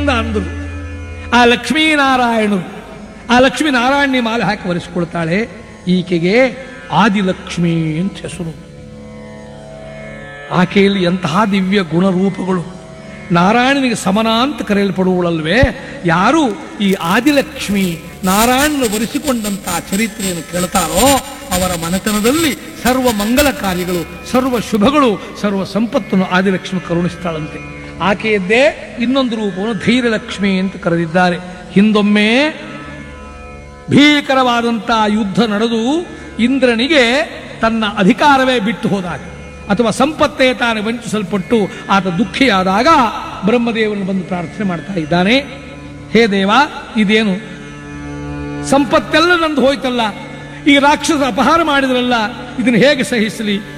ಪ್ರೀತಿಯಿಂದ ಅಂದರು ಆ ಲಕ್ಷ್ಮೀನಾರಾಯಣರು ಆ ಲಕ್ಷ್ಮೀನಾರಾಯಣಿ ಮಾಲೆ ಹಾಕಿ ಒರೆಸಿಕೊಳ್ತಾಳೆ ಈಕೆಗೆ ಆದಿಲಕ್ಷ್ಮಿ ಅಂತ ಹೆಸರು ಆಕೆಯಲ್ಲಿ ಎಂತಹ ದಿವ್ಯ ಗುಣರೂಪಗಳು ನಾರಾಯಣನಿಗೆ ಸಮನ ಅಂತ ಕರೆಯಲ್ಪಡುವಳಲ್ವೇ ಯಾರು ಈ ಆದಿಲಕ್ಷ್ಮಿ ನಾರಾಯಣನ ಒರೆಸಿಕೊಂಡಂತಹ ಚರಿತ್ರೆಯನ್ನು ಕೇಳ್ತಾರೋ ಅವರ ಮನೆತನದಲ್ಲಿ ಸರ್ವ ಮಂಗಲ ಕಾರ್ಯಗಳು ಸರ್ವ ಶುಭಗಳು ಸರ್ವ ಸಂಪತ್ತನ್ನು ಆದಿಲಕ್ಷ್ಮಿ ಕರುಣಿಸ್ತಾಳಂತೆ ಆಕೆಯದ್ದೇ ಇನ್ನೊಂದು ರೂಪವನ್ನು ಧೈರ್ಯಲಕ್ಷ್ಮಿ ಅಂತ ಕರೆದಿದ್ದಾರೆ ಹಿಂದೊಮ್ಮೆ ಭೀಕರವಾದಂತಹ ಯುದ್ಧ ನಡೆದು ಇಂದ್ರನಿಗೆ ತನ್ನ ಅಧಿಕಾರವೇ ಬಿಟ್ಟು ಹೋದಾಗ ಅಥವಾ ಸಂಪತ್ತೇ ತಾನು ವಂಚಿಸಲ್ಪಟ್ಟು ಆತ ದುಃಖಿಯಾದಾಗ ಬ್ರಹ್ಮದೇವನು ಬಂದು ಪ್ರಾರ್ಥನೆ ಮಾಡ್ತಾ ಇದ್ದಾನೆ ಹೇ ದೇವ ಇದೇನು ಸಂಪತ್ತೆಲ್ಲ ನಂದು ಹೋಯ್ತಲ್ಲ ಈ ರಾಕ್ಷಸ ಅಪಹಾರ ಮಾಡಿದ್ರಲ್ಲ ಇದನ್ನು ಹೇಗೆ ಸಹಿಸಲಿ